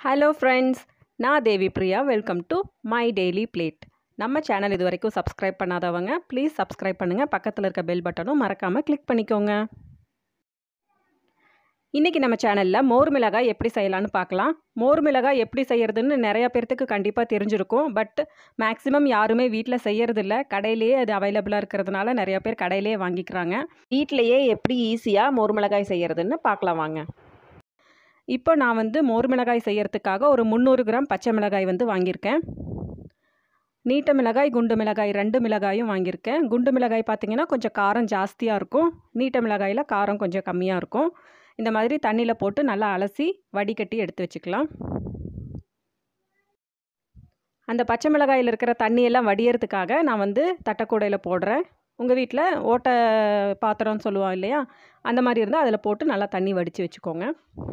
hello friends நான் Devi Priya welcome to my daily plate நம்ம channel இது வரைக்கும் சப்ஸ்கிரைப் பண்ணாதவங்க ப்ளீஸ் சப்ஸ்கிரைப் பண்ணுங்கள் பக்கத்தில் இருக்க பெல் பட்டனும் மறக்காமல் கிளிக் பண்ணிக்கோங்க இன்றைக்கி நம்ம சேனலில் மோர் மிளகாய் எப்படி செய்யலான்னு பார்க்கலாம் மோர் மிளகாய் எப்படி செய்கிறதுன்னு நிறைய பேர்த்துக்கு கண்டிப்பாக தெரிஞ்சிருக்கும் பட் மேக்ஸிமம் யாருமே வீட்டில் செய்யறதில்ல கடையிலேயே அது அவைலபிளாக இருக்கிறதுனால நிறைய பேர் கடையிலேயே வாங்கிக்கிறாங்க வீட்டிலையே எப்படி ஈஸியாக மோர் மிளகாய் செய்கிறதுன்னு பார்க்கலாம் வாங்க இப்போ நான் வந்து மோர் மிளகாய் செய்யறதுக்காக ஒரு முந்நூறு கிராம் பச்சை மிளகாய் வந்து வாங்கியிருக்கேன் நீட்ட மிளகாய் குண்டு மிளகாய் ரெண்டு மிளகாயும் வாங்கியிருக்கேன் குண்டு மிளகாய் பார்த்திங்கன்னா கொஞ்சம் காரம் ஜாஸ்தியாக இருக்கும் நீட்ட மிளகாயில் காரம் கொஞ்சம் கம்மியாக இருக்கும் இந்த மாதிரி தண்ணியில் போட்டு நல்லா அலசி வடிகட்டி எடுத்து வச்சுக்கலாம் அந்த பச்சை மிளகாயில் இருக்கிற தண்ணியெல்லாம் வடியறதுக்காக நான் வந்து தட்டக்கூடையில் போடுறேன் உங்கள் வீட்டில் ஓட்டை பாத்திரம்னு சொல்லுவோம் இல்லையா அந்த மாதிரி இருந்தால் அதில் போட்டு நல்லா தண்ணி வடித்து வச்சுக்கோங்க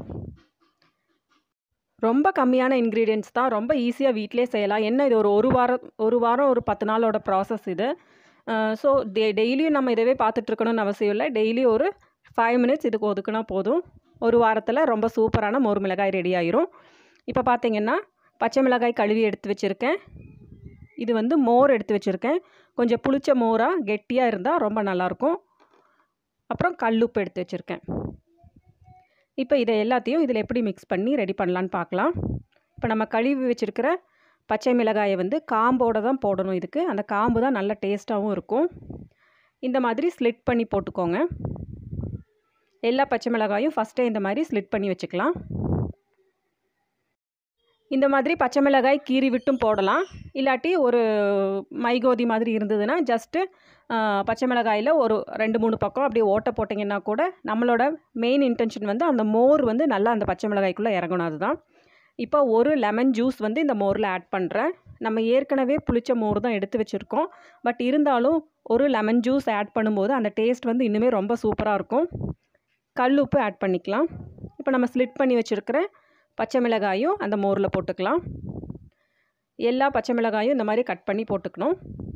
ரொம்ப கம்மியான இன்க்ரீடியன்ட்ஸ் தான் ரொம்ப ஈஸியாக வீட்டிலே செய்யலாம் என்ன இது ஒரு ஒரு வாரம் ஒரு வாரம் ஒரு பத்து நாளோட ப்ராசஸ் இது ஸோ டெ டெய்லியும் நம்ம இதவே பார்த்துட்ருக்கணும்னு அவசியம் இல்லை டெய்லி ஒரு ஃபைவ் மினிட்ஸ் இதுக்கு ஒதுக்குனா போதும் ஒரு வாரத்தில் ரொம்ப சூப்பரான மோர் மிளகாய் ரெடி ஆயிரும் இப்போ பார்த்தீங்கன்னா பச்சை மிளகாய் கழுவி எடுத்து வச்சுருக்கேன் இது வந்து மோர் எடுத்து வச்சுருக்கேன் கொஞ்சம் புளிச்ச மோராக கெட்டியாக இருந்தால் ரொம்ப நல்லாயிருக்கும் அப்புறம் கல்லுப்பு எடுத்து வச்சுருக்கேன் இப்போ இதை எல்லாத்தையும் இதில் எப்படி மிக்ஸ் பண்ணி ரெடி பண்ணலான்னு பார்க்கலாம் இப்போ நம்ம கழுவி வச்சுருக்கிற பச்சை மிளகாயை வந்து காம்போடு தான் போடணும் இதுக்கு அந்த காம்பு தான் நல்ல டேஸ்ட்டாகவும் இருக்கும் இந்த மாதிரி ஸ்லிட் பண்ணி போட்டுக்கோங்க எல்லா பச்சை மிளகாயும் ஃபஸ்ட்டே இந்த மாதிரி ஸ்லிட் பண்ணி வச்சுக்கலாம் இந்த மாதிரி பச்சை மிளகாய் கீறி விட்டும் போடலாம் இல்லாட்டி ஒரு மைகோதி மாதிரி இருந்ததுன்னா ஜஸ்ட்டு பச்சை மிளகாயில் ஒரு ரெண்டு மூணு பக்கம் அப்படியே ஓட்டை போட்டிங்கன்னா கூட நம்மளோட மெயின் இன்டென்ஷன் வந்து அந்த மோர் வந்து நல்லா அந்த பச்சை மிளகாய்க்குள்ளே இறங்கணும் அதுதான் இப்போ ஒரு லெமன் ஜூஸ் வந்து இந்த மோரில் ஆட் பண்ணுறேன் நம்ம ஏற்கனவே புளிச்ச மோர் தான் எடுத்து வச்சுருக்கோம் பட் இருந்தாலும் ஒரு லெமன் ஜூஸ் ஆட் பண்ணும்போது அந்த டேஸ்ட் வந்து இன்னுமே ரொம்ப சூப்பராக இருக்கும் கல் உப்பு ஆட் பண்ணிக்கலாம் இப்போ நம்ம ஸ்லிட் பண்ணி வச்சுருக்கிற பச்சை மிளகாயும் அந்த மோரில் போட்டுக்கலாம் எல்லா பச்சை மிளகாயும் இந்த மாதிரி கட் பண்ணி போட்டுக்கணும்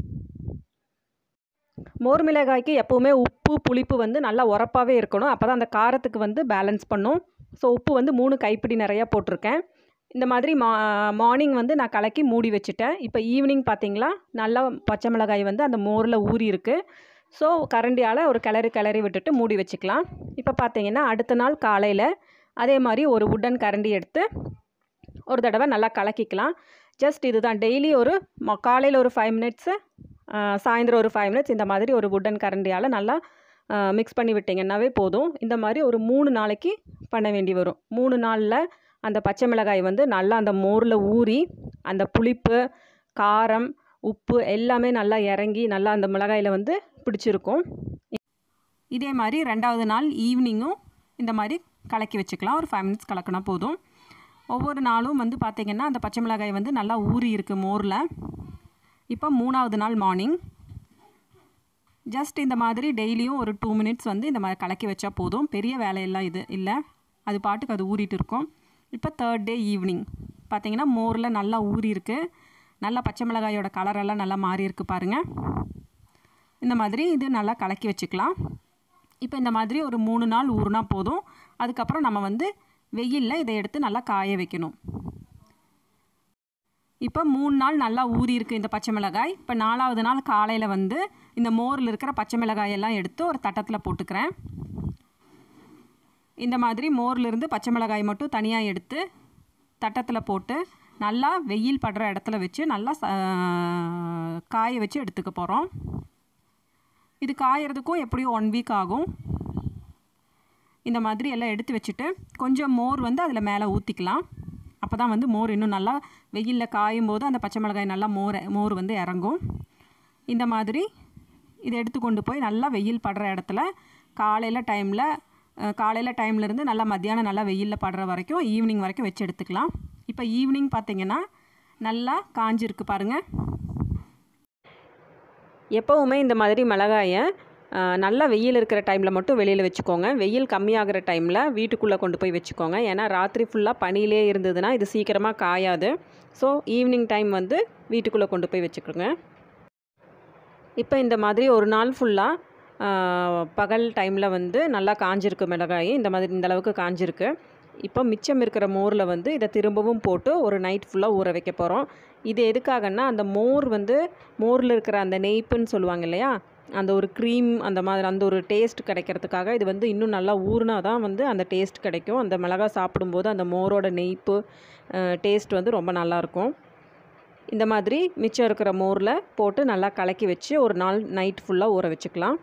மோர் மிளகாய்க்கு எப்போவுமே உப்பு புளிப்பு வந்து நல்லா உரப்பாகவே இருக்கணும் அப்போ தான் அந்த காரத்துக்கு வந்து பேலன்ஸ் பண்ணும் ஸோ உப்பு வந்து மூணு கைப்பிடி நிறையா போட்டிருக்கேன் இந்த மாதிரி மா மார்னிங் வந்து நான் கலக்கி மூடி வச்சுட்டேன் இப்போ ஈவினிங் பார்த்தீங்களா நல்லா பச்சை மிளகாய் வந்து அந்த மோரில் ஊறி இருக்குது ஸோ கரண்டியால் ஒரு கிளறி கிளறி விட்டுட்டு மூடி வச்சுக்கலாம் இப்போ பார்த்தீங்கன்னா அடுத்த நாள் காலையில் அதே மாதிரி ஒரு உட்டன் கரண்டி எடுத்து ஒரு தடவை நல்லா கலக்கிக்கலாம் ஜஸ்ட் இதுதான் டெய்லி ஒரு காலையில் ஒரு ஃபைவ் மினிட்ஸு சாயந்தரம் ஒரு ஃபைவ் மினிட்ஸ் இந்த மாதிரி ஒரு உட்டன் கரண்டியால் நல்லா மிக்ஸ் பண்ணி விட்டிங்கன்னாவே போதும் இந்த மாதிரி ஒரு மூணு நாளைக்கு பண்ண வேண்டி வரும் மூணு நாளில் அந்த பச்சை மிளகாய் வந்து நல்லா அந்த மோரில் ஊறி அந்த புளிப்பு காரம் உப்பு எல்லாமே நல்லா இறங்கி நல்லா அந்த மிளகாயில் வந்து பிடிச்சிருக்கும் இதே மாதிரி ரெண்டாவது நாள் ஈவினிங்கும் இந்த மாதிரி கலக்கி வச்சுக்கலாம் ஒரு ஃபைவ் மினிட்ஸ் கலக்கினா போதும் ஒவ்வொரு நாளும் வந்து பார்த்திங்கன்னா அந்த பச்சை மிளகாய் வந்து நல்லா ஊறி இருக்குது மோரில் இப்போ மூணாவது நாள் மார்னிங் ஜஸ்ட் இந்த மாதிரி டெய்லியும் ஒரு டூ மினிட்ஸ் வந்து இந்த மாதிரி கலக்கி வச்சா போதும் பெரிய வேலையெல்லாம் இது இல்லை அது பாட்டுக்கு அது ஊறிட்டு இருக்கும் இப்போ தேர்ட் டே ஈவினிங் பார்த்தீங்கன்னா மோரில் நல்லா ஊறி இருக்குது நல்லா பச்சை மிளகாயோட கலரெல்லாம் நல்லா மாறி இருக்குது பாருங்கள் இந்த மாதிரி இது நல்லா கலக்கி வச்சுக்கலாம் இப்போ இந்த மாதிரி ஒரு மூணு நாள் ஊறுனா போதும் அதுக்கப்புறம் நம்ம வந்து வெயிலில் இதை எடுத்து நல்லா காய வைக்கணும் இப்போ மூணு நாள் நல்லா ஊறி இருக்குது இந்த பச்சை மிளகாய் இப்போ நாலாவது நாள் காலையில் வந்து இந்த மோரில் இருக்கிற பச்சை மிளகாய் எல்லாம் எடுத்து ஒரு தட்டத்தில் போட்டுக்கிறேன் இந்த மாதிரி மோர்லேருந்து பச்சை மிளகாய் மட்டும் தனியாக எடுத்து தட்டத்தில் போட்டு நல்லா வெயில் படுற இடத்துல வச்சு நல்லா காய வச்சு எடுத்துக்க போகிறோம் இது காயறதுக்கும் எப்படியும் ஒன் வீக் ஆகும் இந்த மாதிரி எல்லாம் எடுத்து வச்சுட்டு கொஞ்சம் மோர் வந்து அதில் மேலே ஊற்றிக்கலாம் அப்போ தான் வந்து மோர் இன்னும் நல்லா வெயிலில் காயும் போது அந்த பச்சை மிளகாய் நல்லா மோர் மோர் வந்து இறங்கும் இந்த மாதிரி இதை எடுத்து கொண்டு போய் நல்லா வெயில் படுற இடத்துல காலையில் டைமில் காலையில் டைம்லேருந்து நல்லா மத்தியானம் நல்லா வெயிலில் படுற வரைக்கும் ஈவினிங் வரைக்கும் வச்சு எடுத்துக்கலாம் இப்போ ஈவினிங் பார்த்திங்கன்னா நல்லா காஞ்சிருக்கு பாருங்கள் எப்போவுமே இந்த மாதிரி மிளகாயை நல்லா வெயில் இருக்கிற டைமில் மட்டும் வெளியில் வச்சுக்கோங்க வெயில் கம்மியாகிற டைமில் வீட்டுக்குள்ளே கொண்டு போய் வச்சுக்கோங்க ஏன்னா ராத்திரி ஃபுல்லாக பனியிலே இருந்ததுன்னா இது சீக்கிரமாக காயாது ஸோ ஈவினிங் டைம் வந்து வீட்டுக்குள்ளே கொண்டு போய் வச்சுக்கோங்க இப்போ இந்த மாதிரி ஒரு நாள் ஃபுல்லாக பகல் டைமில் வந்து நல்லா காஞ்சிருக்கு மிளகாய் இந்த மாதிரி இந்த அளவுக்கு காஞ்சிருக்கு இப்போ மிச்சம் இருக்கிற மோரில் வந்து இதை திரும்பவும் போட்டு ஒரு நைட் ஃபுல்லாக ஊற வைக்க போகிறோம் இது எதுக்காகன்னா அந்த மோர் வந்து மோரில் இருக்கிற அந்த நெய்ப்புன்னு சொல்லுவாங்க இல்லையா அந்த ஒரு க்ரீம் அந்த மாதிரி அந்த ஒரு டேஸ்ட் கிடைக்கிறதுக்காக இது வந்து இன்னும் நல்லா ஊறினா தான் வந்து அந்த டேஸ்ட் கிடைக்கும் அந்த மிளகாய் சாப்பிடும்போது அந்த மோரோட நெய்ப்பு டேஸ்ட் வந்து ரொம்ப நல்லாயிருக்கும் இந்த மாதிரி மிச்சம் இருக்கிற மோரில் போட்டு நல்லா கலக்கி வச்சு ஒரு நாள் நைட் ஃபுல்லாக ஊற வச்சுக்கலாம்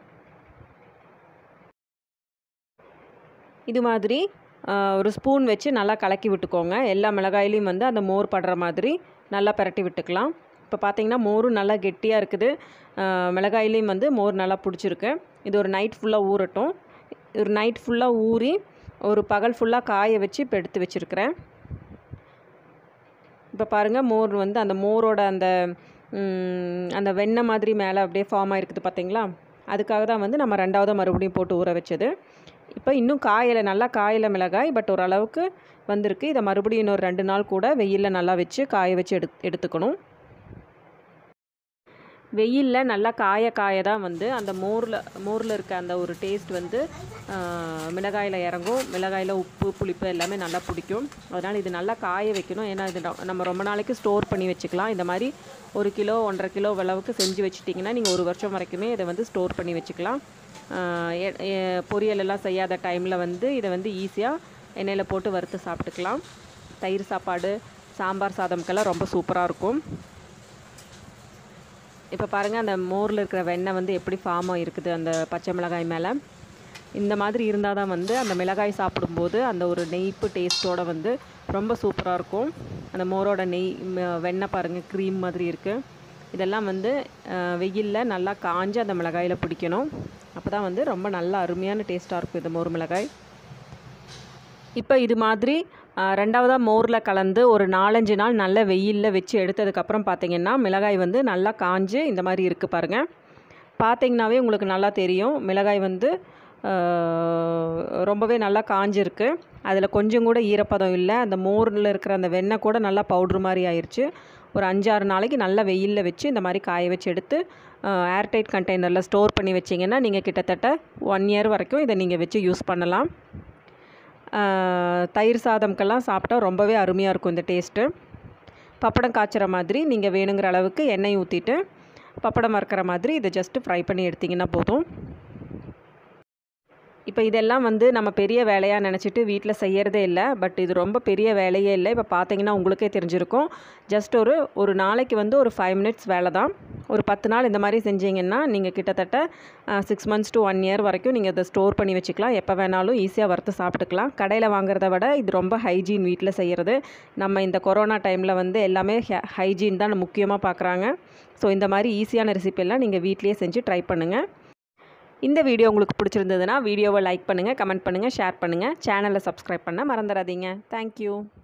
இது மாதிரி ஒரு ஸ்பூன் வச்சு நல்லா கலக்கி விட்டுக்கோங்க எல்லா மிளகாயிலையும் வந்து அந்த மோர் படுற மாதிரி நல்லா பரட்டி விட்டுக்கலாம் இப்போ பார்த்தீங்கன்னா மோரும் நல்லா கெட்டியாக இருக்குது மிளகாயிலையும் வந்து மோர் நல்லா பிடிச்சிருக்கு இது ஒரு நைட் ஃபுல்லாக ஊறட்டும் ஒரு நைட் ஃபுல்லாக ஊறி ஒரு பகல் ஃபுல்லாக காய வச்சு இப்போ எடுத்து வச்சுருக்கிறேன் இப்போ பாருங்கள் மோர் வந்து அந்த மோரோட அந்த அந்த வெண்ணெய் மாதிரி மேலே அப்படியே ஃபார்ம் ஆகிருக்குது பார்த்தீங்களா அதுக்காக தான் வந்து நம்ம ரெண்டாவது மறுபடியும் போட்டு ஊற வச்சது இப்போ இன்னும் காயலை நல்லா காயலை மிளகாய் பட் ஓரளவுக்கு வந்திருக்கு இதை மறுபடியும் இன்னொரு ரெண்டு நாள் கூட வெயிலில் நல்லா வச்சு காய வச்சு எடு எடுத்துக்கணும் வெயிலில் நல்லா காய காய தான் வந்து அந்த மோரில் மோரில் இருக்க அந்த ஒரு டேஸ்ட் வந்து மிளகாயில் இறங்கும் மிளகாயில் உப்பு புளிப்பு எல்லாமே நல்லா பிடிக்கும் அதனால் இது நல்லா காய வைக்கணும் ஏன்னா இது நம்ம ரொம்ப நாளைக்கு ஸ்டோர் பண்ணி வச்சுக்கலாம் இந்த மாதிரி ஒரு கிலோ ஒன்றரை கிலோ அளவுக்கு செஞ்சு வச்சுட்டிங்கன்னா நீங்கள் ஒரு வருஷம் வரைக்குமே இதை வந்து ஸ்டோர் பண்ணி வச்சுக்கலாம் பொரியல் எல்லாம் செய்யாத டைமில் வந்து இதை வந்து ஈஸியாக எண்ணெயில் போட்டு வறுத்து சாப்பிட்டுக்கலாம் தயிர் சாப்பாடு சாம்பார் சாதம்க்கெல்லாம் ரொம்ப சூப்பராக இருக்கும் இப்போ பாருங்கள் அந்த மோரில் இருக்கிற வெண்ணெய் வந்து எப்படி ஃபார்ம் ஆகிருக்குது அந்த பச்சை மிளகாய் மேலே இந்த மாதிரி இருந்தால் தான் வந்து அந்த மிளகாய் சாப்பிடும்போது அந்த ஒரு நெய்ப்பு டேஸ்ட்டோடு வந்து ரொம்ப சூப்பராக இருக்கும் அந்த மோரோட நெய் வெண்ணெய் பாருங்கள் க்ரீம் மாதிரி இருக்குது இதெல்லாம் வந்து வெயிலில் நல்லா காஞ்சு அந்த மிளகாயில் பிடிக்கணும் அப்போ தான் வந்து ரொம்ப நல்ல அருமையான டேஸ்ட்டாக இருக்கும் இந்த மோர் மிளகாய் இப்போ இது மாதிரி ரெண்டாவதாக மோரில் கலந்து ஒரு நாலஞ்சு நாள் நல்ல வெயிலில் வச்சு எடுத்ததுக்கப்புறம் பார்த்திங்கன்னா மிளகாய் வந்து நல்லா காஞ்சு இந்த மாதிரி இருக்குது பாருங்கள் பார்த்திங்கனாவே உங்களுக்கு நல்லா தெரியும் மிளகாய் வந்து ரொம்பவே நல்லா காஞ்சிருக்கு அதில் கொஞ்சம் கூட ஈரப்பதம் இல்லை அந்த மோரில் இருக்கிற அந்த வெண்ணெய் கூட நல்லா பவுட்ரு மாதிரி ஆயிடுச்சு ஒரு அஞ்சாறு நாளைக்கு நல்லா வெயிலில் வச்சு இந்த மாதிரி காய வச்சு எடுத்து ஏர்டைட் கண்டெய்னரில் ஸ்டோர் பண்ணி வச்சிங்கன்னா நீங்கள் கிட்டத்தட்ட ஒன் இயர் வரைக்கும் இதை நீங்கள் வச்சு யூஸ் பண்ணலாம் தயிர் சாதம்க்கெல்லாம் சாப்பிட்டா ரொம்பவே அருமையாக இருக்கும் இந்த டேஸ்ட்டு பப்படம் காய்ச்சுற மாதிரி நீங்கள் வேணுங்கிற அளவுக்கு எண்ணெய் ஊற்றிட்டு பப்படம் வறுக்கிற மாதிரி இதை ஜஸ்ட்டு ஃப்ரை பண்ணி எடுத்திங்கன்னா போதும் இப்போ இதெல்லாம் வந்து நம்ம பெரிய வேலையாக நினச்சிட்டு வீட்டில் செய்கிறதே இல்லை பட் இது ரொம்ப பெரிய வேலையே இல்லை இப்போ பார்த்தீங்கன்னா உங்களுக்கே தெரிஞ்சிருக்கும் ஜஸ்ட் ஒரு ஒரு நாளைக்கு வந்து ஒரு ஃபைவ் மினிட்ஸ் வேலை தான் ஒரு பத்து நாள் இந்த மாதிரி செஞ்சீங்கன்னா நீங்கள் கிட்டத்தட்ட six months to one year வரைக்கும் நீங்கள் இதை ஸ்டோர் பண்ணி வச்சுக்கலாம் எப்போ வேணாலும் ஈஸியாக வறுத்து சாப்பிட்டுக்கலாம் கடையில் வாங்குறத விட இது ரொம்ப ஹைஜீன் வீட்டில் செய்கிறது நம்ம இந்த கொரோனா டைமில் வந்து எல்லாமே ஹைஜீன் தான் முக்கியமாக பார்க்குறாங்க ஸோ இந்த மாதிரி ஈஸியான ரெசிபியெல்லாம் நீங்கள் வீட்லேயே செஞ்சு ட்ரை பண்ணுங்கள் இந்த வீடியோ உங்களுக்கு பிடிச்சிருந்ததுன்னா வீடியோவை லைக் பண்ணுங்கள் கமெண்ட் பண்ணுங்கள் ஷேர் பண்ணுங்கள் சேனலை சப்ஸ்கிரைப் பண்ண மறந்துடாதீங்க தேங்க்யூ